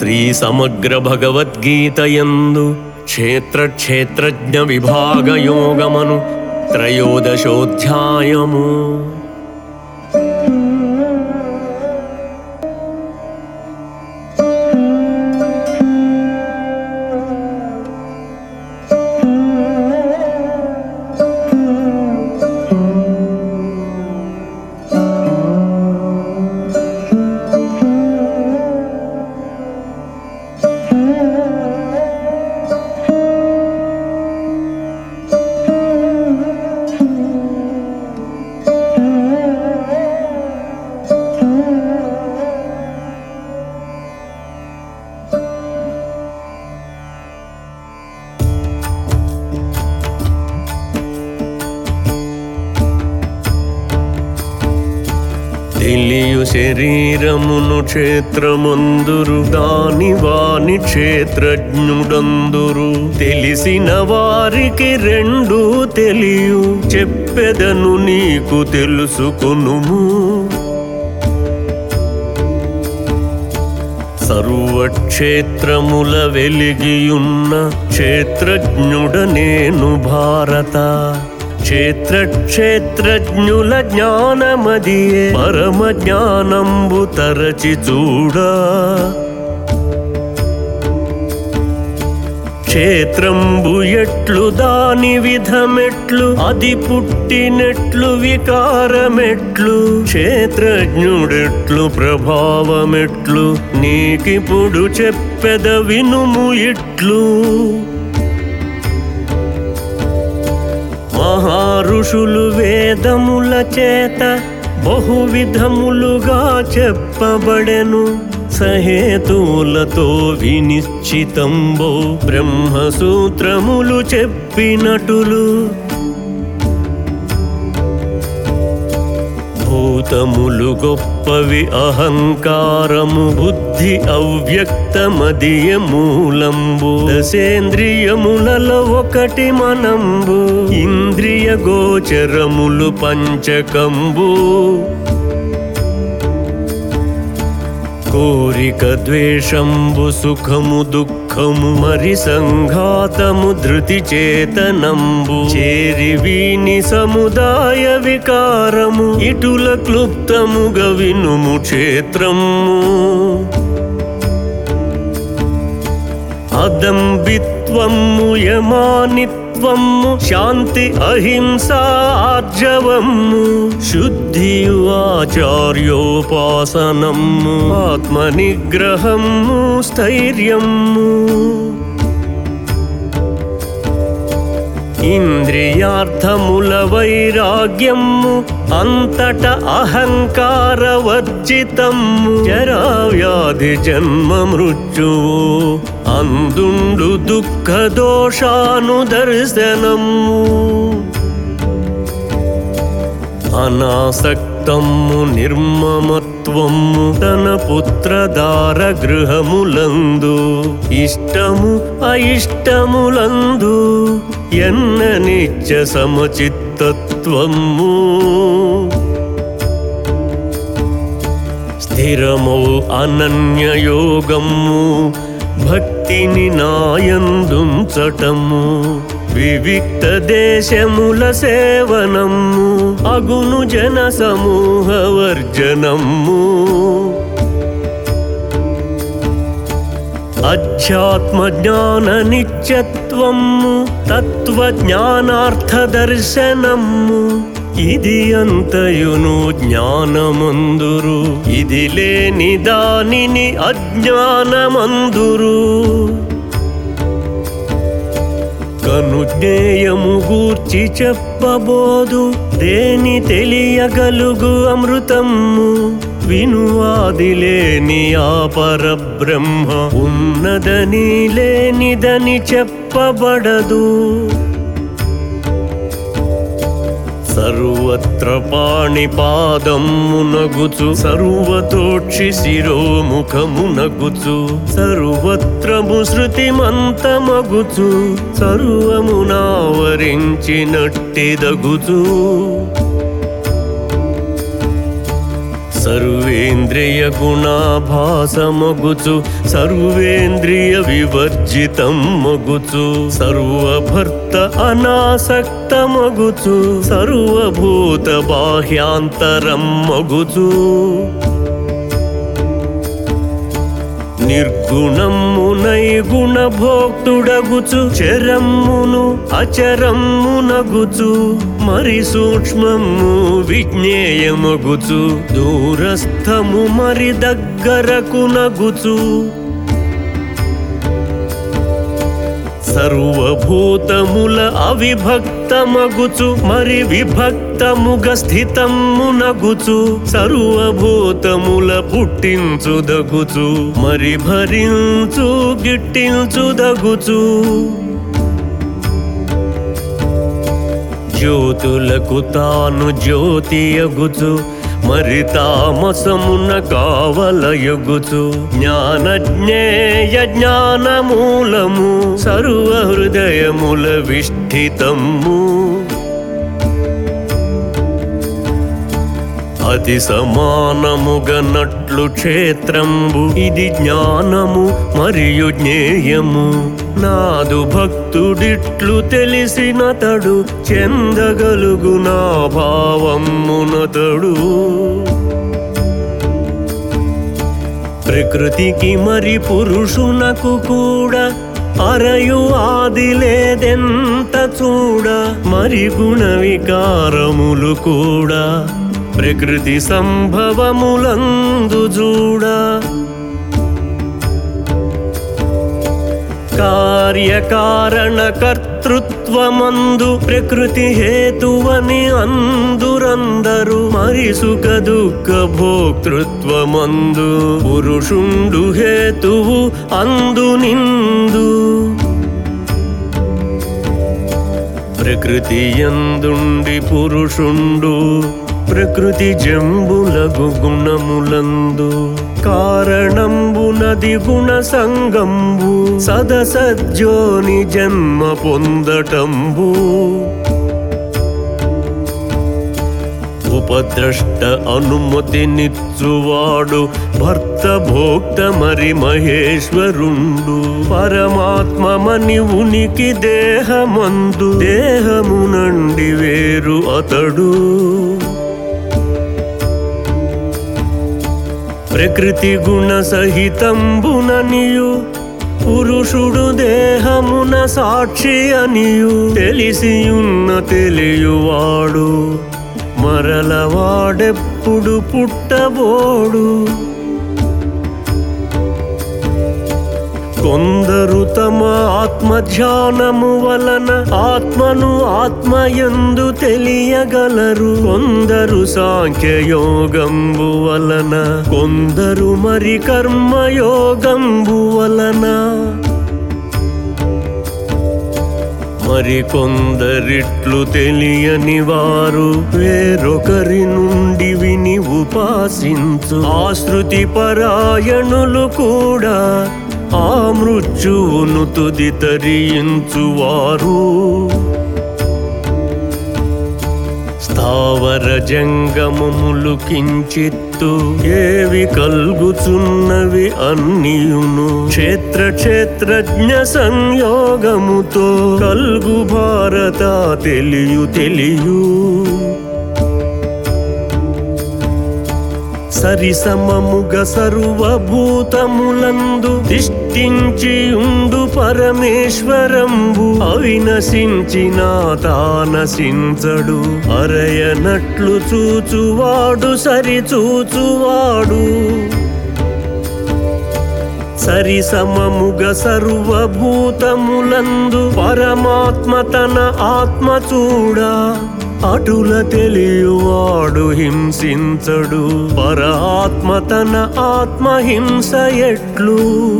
శ్రీ సమగ్ర భగవద్గీతయందు క్షేత్ర క్షేత్రజ్ఞ విభాగ యోగమను త్రయోదశోధ్యాయము తెలియు శరీరమును క్షేత్రమందురు దాని వాని క్షేత్రజ్ఞుడందురు తెలిసిన వారికి రెండు తెలియు చెప్పెదను నీకు తెలుసుకొనుము సర్వక్షేత్రముల వెలిగియున్న క్షేత్రజ్ఞుడ నేను భారత క్షేత్ర క్షేత్రజ్ఞుల జ్ఞానమదియే పరమ జ్ఞానంబు తరచి చూడా క్షేత్రంబు ఎట్లు దాని విధమెట్లు అది పుట్టినట్లు వికారమెట్లు క్షేత్రజ్ఞుడెట్లు ప్రభావమెట్లు నీకిప్పుడు చెప్పెద వినుము ఇట్లు మహారుషులు వేదముల చేత బహువిధములుగా చెప్పబడెను సహేతులతో వినిశ్చితంబో బ్రహ్మసూత్రములు చెప్పినటులు భూతములు గొప్పవి అహంకారము బుద్ధి అవ్యక్తమదియ మూలంబు దశేంద్రియములలో ఒకటి మనంబు ఇంద్రియ గోచరములు పంచకంబు కోరిక ద్వేషంబు సుఖము దుఃఖము మరి సంఘాతము ధృతి చేతనంబు చేరి వీని సముదాయ వికారము ఇటుల క్లుప్తముగ వినుము క్షేత్రము అదంబిత్వము యమానిత్వము శాంతి అహింస ఆర్జవము శుద్ధియు ఆచార్యోపాసనము ఆత్మనిగ్రహము స్థైర్యము ఇంద్రియార్థముల వైరాగ్యము అంతట అహంకార వర్జితము జరావ్యాధి జన్మ మృత్యువు అందుండు దుఃఖ దోషాను దర్శనము అనాసక్తము నిర్మమత్వము తన పుత్రదార గృహములందు ఇష్టము అయిష్టములందు ఎన్న నిత్య సమచిత్తత్వము స్థిరమౌ అనన్యయోగము భక్తిని నాయందుంచటము వివిక్త దేశముల సేవనము అగును జన సమూహ వర్జనము అధ్యాత్మ జ్ఞాన నిత్యత్వము తత్వ జ్ఞానార్థ దర్శనము ఇది అంతయును జ్ఞానమందురు ఇది లేని దానిని అజ్ఞానమందురు కనుజ్ఞేయము గూర్చి చెప్పబోదు దేని తెలియగలుగు అమృతము వినువాది లేని ఆ పరబ్రహ్మ ఉన్నదని లేనిదని చెప్పబడదు సర్వత్ర పాణిపాదమునగుచు సర్వతోక్షి శిరోముఖమునగుచు సర్వత్రము శృతిమంతమగుచు సర్వమునావరించినట్టిదగుచు సర్వేంద్రియ గుణాభాసమగుచు సర్వేంద్రియ వివర్జితం మగుచు సర్వభర్త అనాసక్తమగుచు సర్వభూత బాహ్యాంతరం మగుచు నిర్గుణమునై గుణభోక్తుడగుచు చరమ్మును అచరమ్మునగుచు మరి సూక్ష్మము విజ్ఞేయమగుచు దూరస్థము మరి దగ్గరకు నగుచు సర్వభూతముల అవిభక్తమగుచు మరి విభక్తముగ స్థితమునగుచు సర్వభూతముల పుట్టించుదగుచు మరి భరించు గిట్టించుదగుచు జ్యోతులకు తాను జ్యోతి అగుచు మరి తామసమున కావలయగుచు జ్ఞాన జ్ఞేయ జ్ఞానమూలము సర్వ హృదయముల విష్ఠితము అతి సమానముగనట్లు క్షేత్రంబు ఇది జ్ఞానము మరియు జ్ఞేయము నాదు భక్తుడిట్లు తెలిసినతడు చెందగలుగు నా భావమునతడు ప్రకృతికి మరి పురుషునకు కూడా అరయు ఆది లేదెంత చూడ మరి గుణ వికారములు కూడా ప్రకృతి సంభవములందు చూడా కార్యకారణ కర్తృత్వమందు ప్రకృతి హేతువని అందురందరు మరి సుఖ దుఃఖ భోక్తృత్వమందు పురుషుండు హేతువు అందు నిందు ప్రకృతి ఎందుండి పురుషుండు ప్రకృతి జంబులగు గుణములందు కారణంబునది గుణ సంగంబు సదసజ్జోని జన్మ పొందటంబు ఉపద్రష్ట అనుమతి నిచ్చువాడు భర్త భోక్త మరి మహేశ్వరుండు పరమాత్మమని ఉనికి దేహమందు దేహము నుండి వేరు అతడు ప్రకృతి గుణ సహితంబుననియు పురుషుడు దేహమున సాక్షి అనియు తెలిసియున్న తెలియువాడు మరలవాడెప్పుడు పుట్టబోడు కొందరు తమ ఆత్మధ్యానము వలన ఆత్మను ఆత్మయందు తెలియగలరు కొందరు సాంఖ్యయోగంబు వలన కొందరు మరి కర్మయోగంబు వలన మరి కొందరిట్లు తెలియని వారు వేరొకరి నుండి విని ఉపాసించు ఆశృతి పరాయణులు కూడా ఆ మృత్యువును తుది తరించువారు స్థావర జంగమములు కించిత్తు ఏవి కల్గుచున్నవి అన్నియును క్షేత్ర క్షేత్రజ్ఞ సంయోగముతో కల్గు భారత తెలియు తెలియు సరిసమముగ సర్వభూతములందు తిష్ఠించి ఉండు పరమేశ్వరంబు అవినశించిన తానసించడు అరయనట్లు చూచువాడు సరి చూచువాడు సరి సమముగ సర్వభూతములందు పరమాత్మ తన ఆత్మ చూడా అటుల తెలియువాడు హింసించడు పరఆత్మ తన ఆత్మ హింస ఎట్లు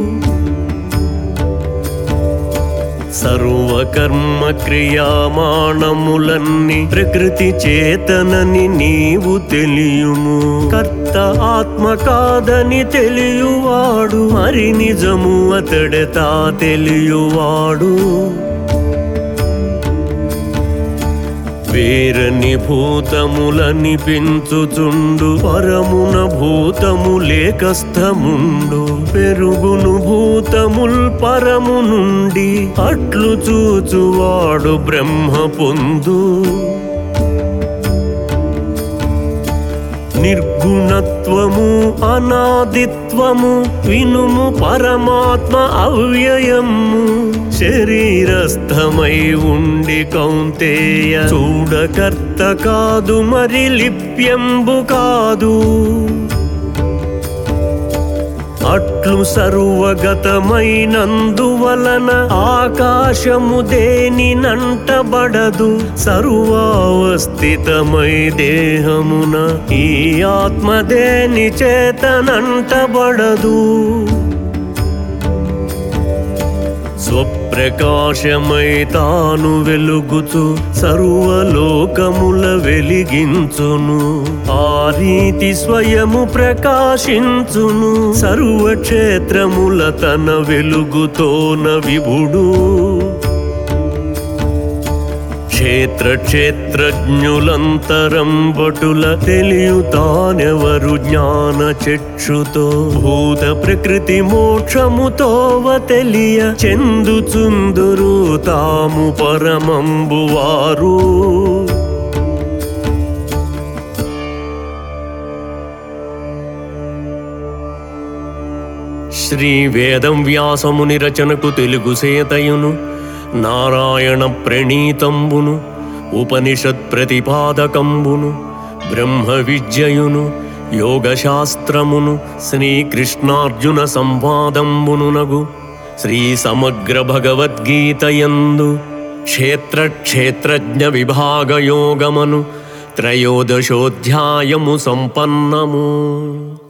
సర్వకర్మ క్రియామాణములన్నీ ప్రకృతి చేతనని నీవు తెలియుము కర్త ఆత్మ కాదని తెలియువాడు మరి నిజము అతడతా తెలియువాడు వేరని భూతములని పెంచుచుండు పరమున భూతము లేకస్థముండు పెరుగును భూతముల్ పరము నుండి అట్లు చూచువాడు బ్రహ్మ పొందు నిర్గుణత్వము అనాదిత్వము వినుము పరమాత్మ అవ్యయము శరీరస్థమై ఉండి కౌంతేయ చూడకర్త కాదు మరి లిప్యంబు కాదు అట్లు సర్వగతమైనందువలన ఆకాశము దేని నంటబడదు సర్వావస్థితమై దేహమున ఈ ఆత్మ దేని చేతనంటబడదు స్వప్రకాశమై తాను వెలుగుచు సర్వలోకముల వెలిగించును ఆ రీతి స్వయము ప్రకాశించును సర్వక్షేత్రముల తన వెలుగుతోన విభుడు క్షేత్ర క్షేత్రజ్ఞులంతరం బటుల తెలియుతానెవరు జ్ఞాన చక్షుతో భూత ప్రకృతి మోక్షముతోవ తెలియ చెందుచుందురు తాము పరమంబువారు శ్రీ వేదం వ్యాసముని రచనకు తెలుగు సేతయును నారాయణ ప్రణీతంబును ఉపనిషత్ ప్రతిపాదకంబును బ్రహ్మ విద్యయును యోగశాస్త్రమును శ్రీకృష్ణార్జున సంవాదంబునునగు శ్రీ సమగ్ర భగవద్గీతయందు క్షేత్ర క్షేత్రజ్ఞ విభాగ యోగమను త్రయోదశోధ్యాయము సంపన్నము